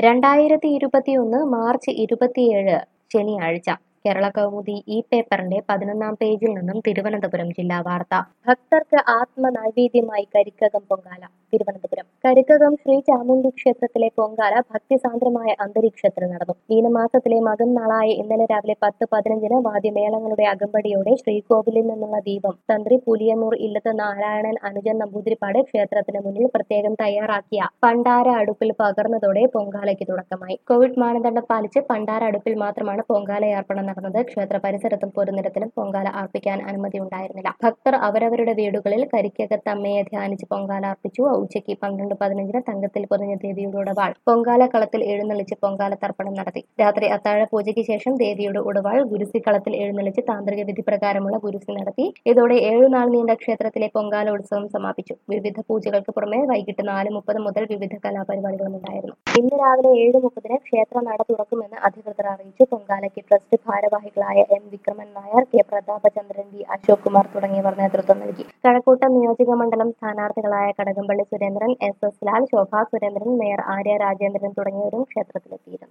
രണ്ടായിരത്തി ഇരുപത്തിയൊന്ന് മാർച്ച് ഇരുപത്തിയേഴ് ശനിയാഴ്ച കേരള കൗമുദി ഈ പേപ്പറിന്റെ പതിനൊന്നാം പേജിൽ നിന്നും തിരുവനന്തപുരം ജില്ലാ വാർത്ത ഭക്തർക്ക് ആത്മനൈവേദ്യമായി കരിക്കകം പൊങ്കാല തിരുവനന്തപുരം കരിക്കകം ശ്രീ ചാമുണ്ഡി ക്ഷേത്രത്തിലെ പൊങ്കാല ഭക്തിസാന്ദ്രമായ അന്തരീക്ഷത്തിൽ നടന്നു മീനമാസത്തിലെ മകം നാളായ ഇന്നലെ രാവിലെ പത്ത് പതിനഞ്ചിന് വാദ്യമേളങ്ങളുടെ അകമ്പടിയോടെ ശ്രീകോവിലിൽ നിന്നുള്ള ദീപം തന്ത്രി പുലിയന്നൂർ ഇല്ലത്ത് നാരായണൻ അനുജൻ നമ്പൂതിരിപ്പാട് ക്ഷേത്രത്തിന് മുന്നിൽ പ്രത്യേകം തയ്യാറാക്കിയ പണ്ടാര അടുപ്പിൽ പകർന്നതോടെ പൊങ്കാലയ്ക്ക് തുടക്കമായി കോവിഡ് മാനദണ്ഡം പാലിച്ച് പണ്ടാര അടുപ്പിൽ മാത്രമാണ് പൊങ്കാലയർപ്പണം നടന്നത് ക്ഷേത്ര പരിസരത്തും പൊതുനിരത്തിലും പൊങ്കാല അർപ്പിക്കാൻ അനുമതി ഉണ്ടായിരുന്നില്ല ഭക്തർ അവരവരുടെ വീടുകളിൽ കരിക്കകത്തമ്മയെ ധ്യാനിച്ച് പൊങ്കാല അർപ്പിച്ചു ഉച്ചയ്ക്ക് പന്ത്രണ്ട് പതിനഞ്ചിന് തങ്കത്തിൽ പൊതിഞ്ഞ ദേവിയുടെ ഉടവാൾ പൊങ്കാല കളത്തിൽ എഴുന്നള്ളിച്ച് പൊങ്കാല തർപ്പണം നടത്തി രാത്രി അത്താഴ പൂജയ്ക്ക് ശേഷം ദേവിയുടെ ഉടവാൾ ഗുരുസി കളത്തിൽ എഴുന്നള്ളിച്ച് താന്ത്രിക വിധി പ്രകാരമുള്ള ഗുരുസി നടത്തി ഇതോടെ ഏഴുനാൾ നീണ്ട ക്ഷേത്രത്തിലെ പൊങ്കാല ഉത്സവം സമാപിച്ചു വിവിധ പൂജകൾക്ക് പുറമെ വൈകിട്ട് നാല് മുപ്പത് മുതൽ വിവിധ കലാപരിപാടികളും ഉണ്ടായിരുന്നു ഇന്ന് രാവിലെ ഏഴ് മുപ്പതിന് ക്ഷേത്ര നട തുറക്കുമെന്ന് അധികൃതർ അറിയിച്ചു പൊങ്കാലയ്ക്ക് ട്രസ്റ്റ് ഭാരവാഹികളായ M Vikraman Nair K Prathapachandran V Ashok Kumar തുടങ്ങിയവർ നേതൃത്വം നൽകി കഴക്കൂട്ടം നിയോജക മണ്ഡലം സ്ഥാനാർത്ഥികളായ Kadakampally Surendran S S Lal Shobha Surendran mayor Arya Rajendran തുടങ്ങിയവരും ക്ഷേത്രത്തിലെത്തിയിരുന്നു